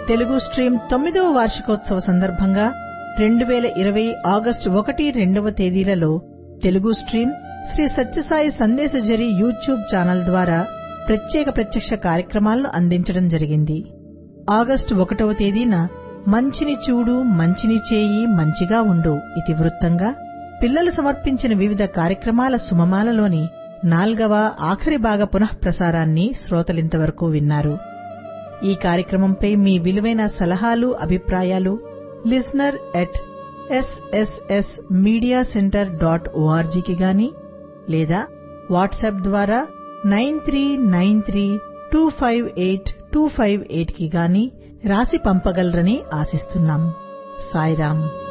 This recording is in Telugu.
తెలుగు స్ట్రీమ్ తొమ్మిదవ వార్షికోత్సవ సందర్భంగా రెండు వేల ఇరవై ఆగస్టు ఒకటి రెండవ తేదీలలో తెలుగు స్ట్రీమ్ శ్రీ సత్యసాయి సందేశజరి యూట్యూబ్ ఛానల్ ద్వారా ప్రత్యేక ప్రత్యక్ష కార్యక్రమాలను అందించడం జరిగింది ఆగస్టు ఒకటవ తేదీన మంచిని చూడు మంచిని చేయి మంచిగా ఉండు ఇతివృత్తంగా పిల్లలు సమర్పించిన వివిధ కార్యక్రమాల సుమమాలలోని నాల్గవ ఆఖరి భాగ పునఃప్రసారాన్ని శ్రోతలింతవరకు విన్నారు ఈ కార్యక్రమంపై మీ విలువైన సలహాలు అభిప్రాయాలు listener at SSS media centre dot ఓఆర్జీకి గాని లేదా వాట్సాప్ ద్వారా nine three nine three two five eight two five eight కి గాని రాసి పంపగలరని ఆశిస్తున్నాం సాయిరాం